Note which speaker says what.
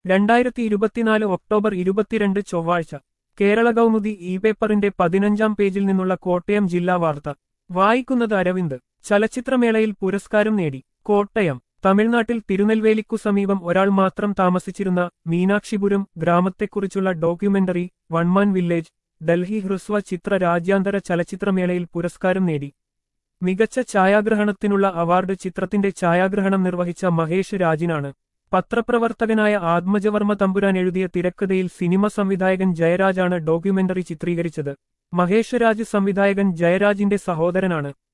Speaker 1: രണ്ടായിരത്തി ഇരുപത്തിനാല് ഒക്ടോബർ ഇരുപത്തിരണ്ട് ചൊവ്വാഴ്ച കേരള കൗമുദി ഇ പേപ്പറിന്റെ പതിനഞ്ചാം പേജിൽ നിന്നുള്ള കോട്ടയം ജില്ലാ വാർത്ത വായിക്കുന്നത് അരവിന്ദ് ചലച്ചിത്രമേളയിൽ പുരസ്കാരം നേടി കോട്ടയം തമിഴ്നാട്ടിൽ തിരുനെൽവേലിക്കു സമീപം ഒരാൾ മാത്രം താമസിച്ചിരുന്ന മീനാക്ഷിപുരം ഗ്രാമത്തെക്കുറിച്ചുള്ള ഡോക്യുമെന്ററി വൺമാൻ വില്ലേജ് ഡൽഹി ഹ്രസ്വ ചിത്ര രാജ്യാന്തര ചലച്ചിത്രമേളയിൽ പുരസ്കാരം നേടി മികച്ച ഛായാഗ്രഹണത്തിനുള്ള അവാർഡ് ചിത്രത്തിന്റെ ഛായാഗ്രഹണം നിർവഹിച്ച മഹേഷ് രാജിനാണ് പത്രപ്രവർത്തകനായ ആത്മജവർമ്മ തമ്പുരാൻ എഴുതിയ തിരക്കഥയിൽ സിനിമ സംവിധായകൻ ജയരാജാണ് ഡോക്യുമെന്ററി ചിത്രീകരിച്ചത് മഹേഷ് രാജ് സംവിധായകൻ ജയരാജിന്റെ സഹോദരനാണ്